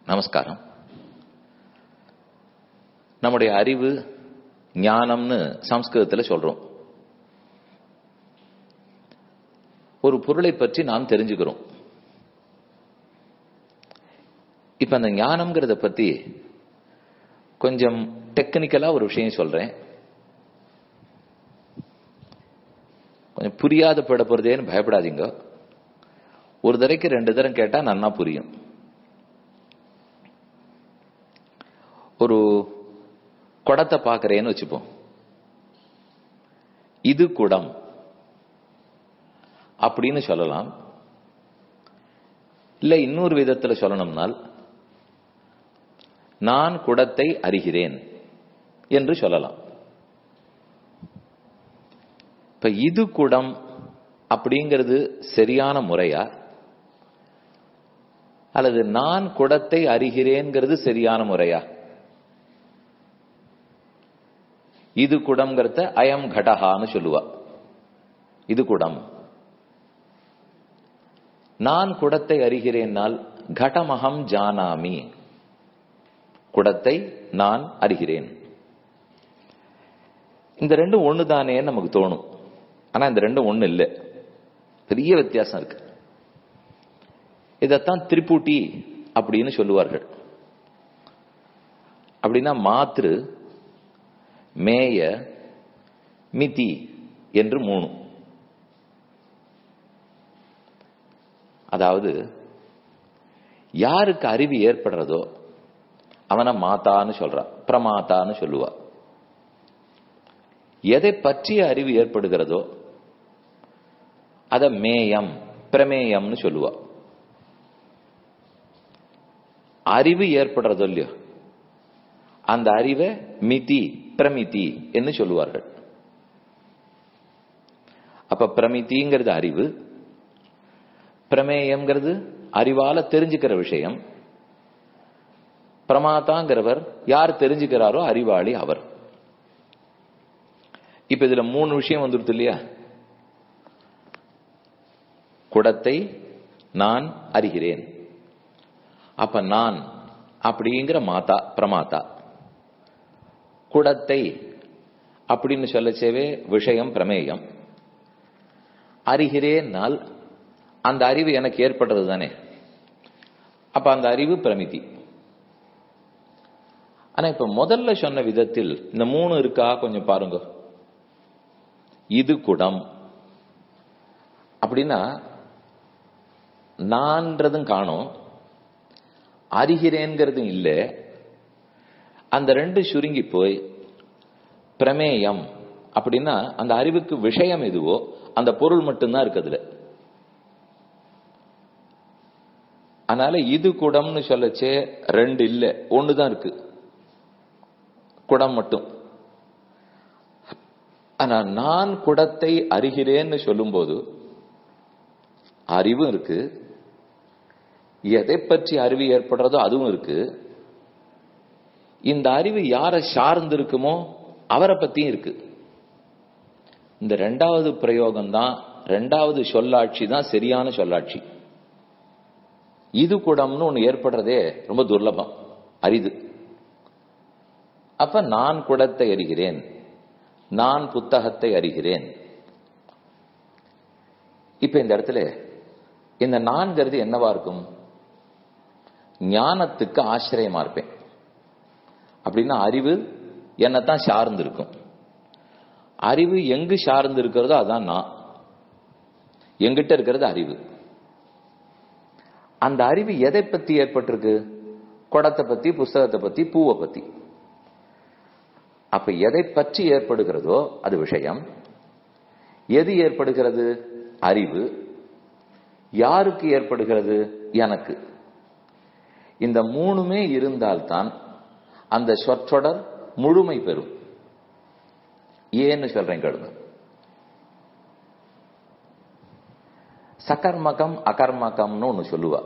நமஸ்காரம் நம்முடைய அறிவு ஞானம்னு சம்ஸ்கிருதத்தில் சொல்றோம் ஒரு பொருளை பற்றி நாம் தெரிஞ்சுக்கிறோம் இப்ப அந்த ஞானம்ங்கிறத பத்தி கொஞ்சம் டெக்னிக்கலா ஒரு விஷயம் சொல்றேன் கொஞ்சம் புரியாத பட போறதேன்னு பயப்படாதீங்க ஒரு தடவைக்கு ரெண்டு தரம் கேட்டா நன்னா புரியும் ஒரு குடத்தை பார்க்கறேன்னு வச்சுப்போம் இது குடம் அப்படின்னு சொல்லலாம் இல்ல இன்னொரு விதத்துல சொல்லணும்னால் நான் குடத்தை அறிகிறேன் என்று சொல்லலாம் இப்ப இது குடம் அப்படிங்கிறது சரியான முறையா அல்லது நான் குடத்தை அறிகிறேங்கிறது சரியான முறையா இது குடம்ங்கிறத அயம் கடகான்னு சொல்லுவா இது குடம் நான் குடத்தை அறிகிறேன்னால் கடமகம் ஜானாமி குடத்தை நான் அறிகிறேன் இந்த ரெண்டும் ஒண்ணுதானே நமக்கு தோணும் ஆனா இந்த ரெண்டும் ஒண்ணு இல்லை பெரிய வித்தியாசம் இருக்கு இதத்தான் திரிபூட்டி அப்படின்னு சொல்லுவார்கள் அப்படின்னா மாத்திரு மேய மிதி என்று மூணு அதாவது யாருக்கு அறிவு ஏற்படுறதோ அவனை மாத்தான்னு சொல்றான் பிரமாத்தான்னு சொல்லுவா எதை பற்றிய அறிவு ஏற்படுகிறதோ அத மேயம் பிரமேயம்னு சொல்லுவா அறிவு ஏற்படுறதோ இல்லையோ அந்த அறிவை மிதி பிரமிதி என்று சொல்லுவார்கள் அப்ப பிரமிதிங்கிறது அறிவு பிரமேயம்ங்கிறது அறிவால தெரிஞ்சுக்கிற விஷயம் பிரமாதாங்கிறவர் யார் தெரிஞ்சுக்கிறாரோ அறிவாளி அவர் இப்ப இதுல மூணு விஷயம் வந்துருது இல்லையா குடத்தை நான் அறிகிறேன் அப்ப நான் அப்படிங்கிற மாதா பிரமாதா குடத்தை அப்படின்னு சொல்லச்சேவே விஷயம் பிரமேயம் அறிகிறேன்னால் அந்த அறிவு எனக்கு ஏற்படுறது தானே அப்ப அந்த அறிவு பிரமிதி ஆனா இப்ப முதல்ல சொன்ன விதத்தில் இந்த மூணு இருக்கா கொஞ்சம் பாருங்க இது குடம் அப்படின்னா நான்றதும் காணும் அறிகிறேங்கிறதும் இல்லை அந்த ரெண்டு சுருங்கி போய் பிரமேயம் அப்படின்னா அந்த அறிவுக்கு விஷயம் எதுவோ அந்த பொருள் மட்டும்தான் இருக்குதுல அதனால இது குடம்னு சொல்லச்சே ரெண்டு இல்லை ஒண்ணுதான் இருக்கு குடம் மட்டும் ஆனா நான் குடத்தை அறிகிறேன்னு சொல்லும்போது அறிவும் இருக்கு எதை பற்றி அறிவு ஏற்படுறதோ அதுவும் இருக்கு இந்த அறிவு யாரை சார்ந்து இருக்குமோ அவரை பத்தியும் இருக்கு இந்த ரெண்டாவது பிரயோகம் தான் ரெண்டாவது சொல்லாட்சி தான் சரியான சொல்லாட்சி இது குடம்னு ஒண்ணு ஏற்படுறதே ரொம்ப துர்லபம் அரிது அப்ப நான் குடத்தை அறிகிறேன் நான் புத்தகத்தை அறிகிறேன் இப்ப இந்த இடத்துல இந்த நான்கிறது என்னவா இருக்கும் ஞானத்துக்கு ஆசிரியமா இருப்பேன் அப்படின்னா அறிவு என்னத்தான் சார்ந்து இருக்கும் அறிவு எங்கு சார்ந்து இருக்கிறதோ அதான் நான் எங்கிட்ட இருக்கிறது அறிவு அந்த அறிவு எதை பத்தி ஏற்பட்டிருக்கு குடத்தை பத்தி புஸ்தகத்தை பத்தி பூவை பத்தி அப்ப எதை பற்றி ஏற்படுகிறதோ அது விஷயம் எது ஏற்படுகிறது அறிவு யாருக்கு ஏற்படுகிறது எனக்கு இந்த மூணுமே இருந்தால்தான் அந்த சொற்றொடர் முழுமை பெறும் ஏன்னு சொல்றேன் கேளுங்க சகர்மகம் அகர்மகம்னு ஒண்ணு சொல்லுவா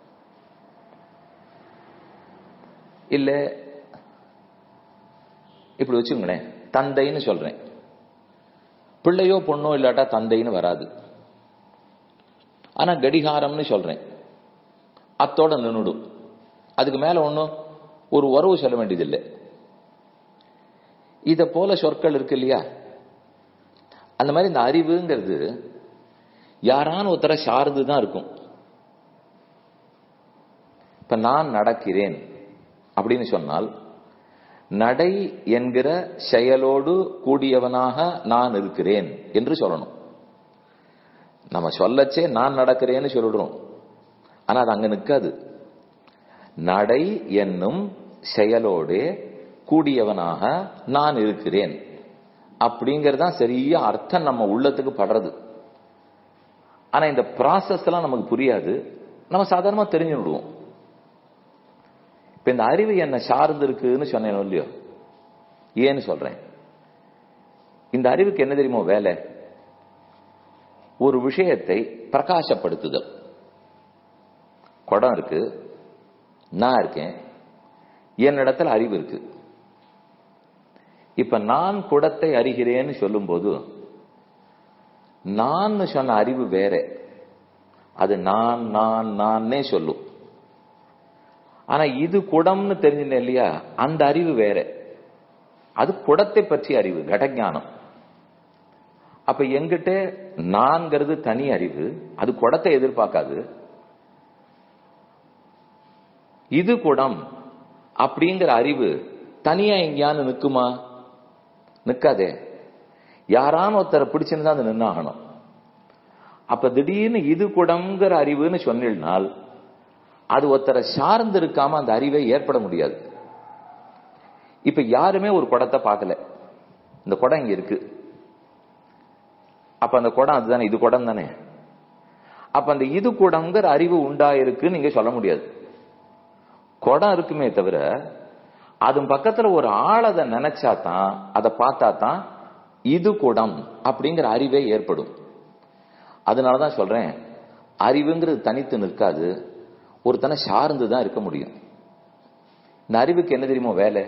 இல்ல இப்படி வச்சுங்களேன் தந்தைன்னு சொல்றேன் பிள்ளையோ பொண்ணோ இல்லாட்டா தந்தைன்னு வராது ஆனா கடிகாரம்னு சொல்றேன் அத்தோட நின்னுடும் அதுக்கு மேல ஒன்றும் ஒரு உறவு சொல்ல வேண்டியதில்லை இத போல சொற்கள் இருக்கு இல்லையா அந்த மாதிரி இந்த அறிவுங்கிறது யாரான ஒருத்தர சார்ந்து தான் இருக்கும் இப்ப நான் நடக்கிறேன் அப்படின்னு சொன்னால் நடை என்கிற செயலோடு கூடியவனாக நான் இருக்கிறேன் என்று சொல்லணும் நம்ம சொல்லச்சே நான் நடக்கிறேன்னு சொல்லிடுறோம் ஆனா அது அங்க நிற்காது நடை என்னும் செயலோடு கூடியவனாக நான் இருக்கிறேன் அப்படிங்கறதுதான் சரியா அர்த்தம் நம்ம உள்ளத்துக்கு படுறது ஆனா இந்த ப்ராசஸ் எல்லாம் நமக்கு புரியாது நம்ம சாதாரணமா தெரிஞ்சு விடுவோம் இப்ப இந்த அறிவு என்ன சார்ந்து இருக்குன்னு சொன்னேன் இல்லையோ ஏன்னு சொல்றேன் இந்த அறிவுக்கு என்ன தெரியுமோ வேலை ஒரு விஷயத்தை பிரகாசப்படுத்துதல் குடம் இருக்கு நான் இருக்கேன் என்னிடத்துல அறிவு இருக்கு இப்ப நான் குடத்தை அறிகிறேன்னு சொல்லும்போது நான் சொன்ன அறிவு வேற அது நான் நான் நான்னே சொல்லும் ஆனா இது குடம்னு தெரிஞ்சுட்டேன் இல்லையா அந்த அறிவு வேற அது குடத்தை பற்றிய அறிவு கடஞானம் அப்ப எங்கிட்ட நான்கிறது தனி அறிவு அது குடத்தை எதிர்பார்க்காது இது குடம் அப்படிங்கிற அறிவு தனியா எங்கேயான்னு நிக்குமா நிக்காதே யாரான ஒருத்தரை பிடிச்சிருந்தா அது நின்னாகணும் அப்ப திடீர்னு இது குடம்ங்கிற அறிவுன்னு சொன்னால் அது ஒருத்தரை சார்ந்து இருக்காம அந்த அறிவை ஏற்பட முடியாது இப்ப யாருமே ஒரு குடத்தை பார்க்கல இந்த குடம் இங்க இருக்கு அப்ப அந்த குடம் அதுதானே இது குடம் தானே அப்ப அந்த இது குடம்ங்கிற அறிவு உண்டாயிருக்கு நீங்க சொல்ல முடியாது குடம் இருக்குமே தவிர அது பக்கத்துல ஒரு ஆள் அதை நினைச்சா தான் அதை பார்த்தா தான் இது குடம் அப்படிங்கிற அறிவே ஏற்படும் அதனாலதான் சொல்றேன் அறிவுங்கிறது தனித்து நிற்காது ஒருத்தனை சார்ந்து தான் இருக்க முடியும் இந்த அறிவுக்கு என்ன தெரியுமோ வேலை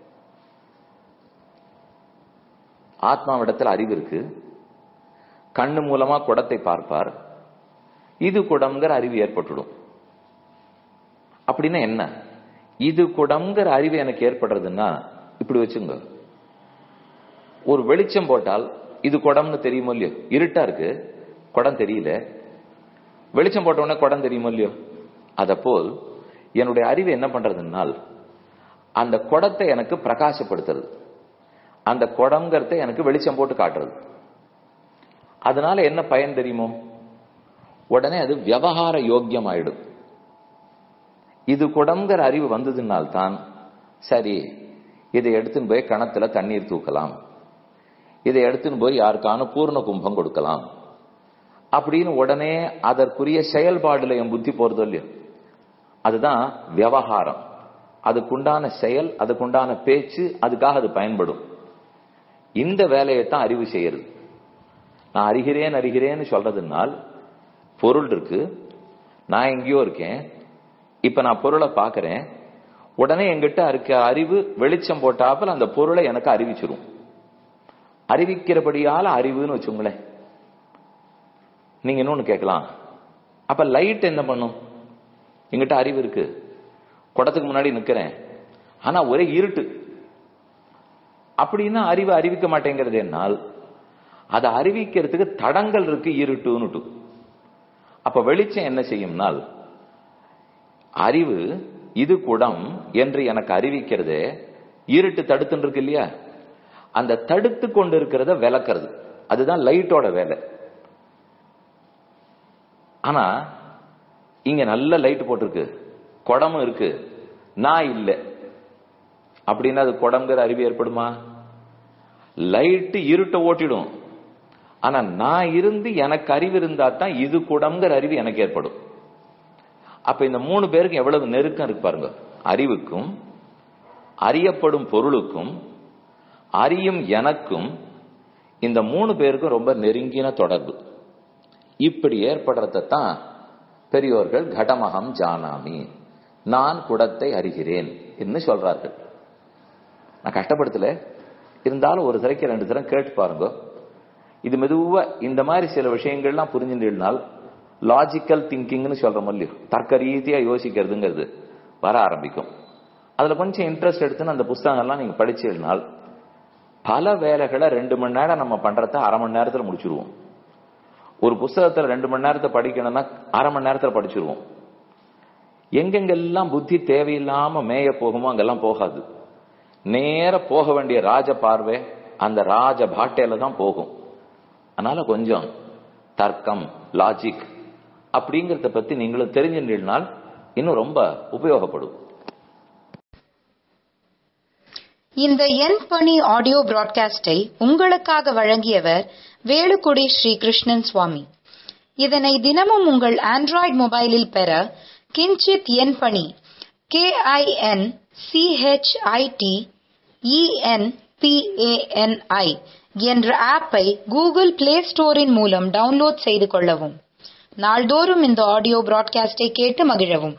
ஆத்மாவிடத்தில் அறிவு இருக்கு கண்ணு மூலமா குடத்தை பார்ப்பார் இது குடம்ங்கிற அறிவு ஏற்பட்டுடும் அப்படின்னா என்ன இது குடம்ங்கிற அறிவு எனக்கு ஏற்படுறதுன்னா இப்படி வச்சுங்க ஒரு வெளிச்சம் போட்டால் இது குடம்னு தெரியுமோ இல்லையோ இருட்டா இருக்கு குடம் தெரியல வெளிச்சம் போட்ட உடனே குடம் தெரியுமோ இல்லையோ அத போல் என்னுடைய அறிவு என்ன பண்றதுனால் அந்த குடத்தை எனக்கு பிரகாசப்படுத்துறது அந்த குடம்ங்கிறத எனக்கு வெளிச்சம் போட்டு காட்டுறது அதனால என்ன பயன் தெரியுமோ உடனே அது விவகார யோக்கியம் ஆயிடும் இது குடம்ங்கிற அறிவு வந்ததுனால்தான் சரி இதை எடுத்துன்னு போய் கணத்துல தண்ணீர் தூக்கலாம் இதை எடுத்துன்னு போய் யாருக்கான பூர்ண கும்பம் கொடுக்கலாம் அப்படின்னு உடனே அதற்குரிய செயல்பாடுல என் புத்தி போறது இல்லையோ அதுதான் விவகாரம் அதுக்குண்டான செயல் அதுக்குண்டான பேச்சு அதுக்காக அது பயன்படும் இந்த வேலையை தான் அறிவு செய்யறது நான் அறிகிறேன் அறிகிறேன்னு சொல்றதுனால் பொருள் இருக்கு நான் எங்கேயோ இருக்கேன் இப்ப நான் பொருளை பார்க்கறேன் உடனே எங்கிட்ட இருக்க அறிவு வெளிச்சம் போட்டாப்பல் அந்த பொருளை எனக்கு அறிவிச்சிரும் அறிவிக்கிறபடியால அறிவுன்னு வச்சுங்களேன் நீங்க இன்னொன்னு கேட்கலாம் அப்ப லைட் என்ன பண்ணும் எங்கிட்ட அறிவு இருக்கு குடத்துக்கு முன்னாடி நிக்கிறேன் ஆனா ஒரே இருட்டு அப்படின்னா அறிவு அறிவிக்க மாட்டேங்கிறது என்னால் அதை அறிவிக்கிறதுக்கு தடங்கள் இருக்கு இருட்டுன்னுட்டு அப்ப வெளிச்சம் என்ன செய்யும்னால் அறிவு இது குடம் என்று எனக்கு அறிவிக்கிறது இருட்டு தடுத்துன்னு இருக்கு இல்லையா அந்த தடுத்து கொண்டு இருக்கிறத விளக்குறது அதுதான் லைட்டோட வேலை ஆனா இங்க நல்ல லைட் போட்டிருக்கு குடமும் இருக்கு நான் இல்லை அப்படின்னா அது குடம்ங்கிற அறிவு ஏற்படுமா லைட்டு இருட்ட ஓட்டிடும் ஆனா நான் இருந்து எனக்கு அறிவு இருந்தா தான் இது குடம்ங்கிற அறிவு எனக்கு ஏற்படும் அப்ப இந்த மூணு பேருக்கு எவ்வளவு நெருக்கம் இருக்கு பாருங்க அறிவுக்கும் அறியப்படும் பொருளுக்கும் அறியும் எனக்கும் இந்த மூணு பேருக்கும் ரொம்ப நெருங்கின தொடர்பு இப்படி ஏற்படுறதான் பெரியோர்கள் கடமகம் ஜானாமி நான் குடத்தை அறிகிறேன் என்று சொல்றார்கள் நான் கஷ்டப்படுத்தல இருந்தாலும் ஒரு தரைக்கு ரெண்டு தரம் கேட்டு பாருங்க இது மெதுவா இந்த மாதிரி சில விஷயங்கள்லாம் புரிஞ்சுனால் லாஜிக்கல் திங்கிங்னு சொல்றோம் இல்லையோ தர்க்க ரீதியா யோசிக்கிறதுங்கிறது வர ஆரம்பிக்கும் அதுல கொஞ்சம் இன்ட்ரெஸ்ட் எடுத்துன்னு அந்த புஸ்தகங்கள்லாம் நீங்க படிச்சீங்கனால் பல வேலைகளை ரெண்டு மணி நேரம் நம்ம பண்றத அரை மணி நேரத்துல முடிச்சிருவோம் ஒரு புஸ்தகத்துல ரெண்டு மணி நேரத்தை படிக்கணும்னா அரை மணி நேரத்துல படிச்சிருவோம் எங்கெங்கெல்லாம் புத்தி தேவையில்லாம மேய போகுமோ அங்கெல்லாம் போகாது நேர போக வேண்டிய ராஜ பார்வை அந்த ராஜ பாட்டையில தான் போகும் அதனால கொஞ்சம் தர்க்கம் லாஜிக் அப்படிங்கறத பத்தி நீங்களும் தெரிஞ்சிருந்தால் இன்னும் ரொம்ப உபயோகப்படும் இந்த என் பணி ஆடியோ பிராட்காஸ்டை உங்களுக்காக வழங்கியவர் வேலுக்குடி ஸ்ரீ கிருஷ்ணன் சுவாமி இதனை தினமும் உங்கள் ஆண்ட்ராய்டு மொபைலில் பெற கிஞ்சித் என் பணி கே ஐ என் சிஹெச்ஐடி இஎன்பிஏஎன்ஐ என்ற ஆப்பை கூகுள் பிளே ஸ்டோரின் மூலம் டவுன்லோட் செய்து கொள்ளவும் நாள்தோறும் இந்த ஆடியோ பிராட்காஸ்டை கேட்டு மகிழவும்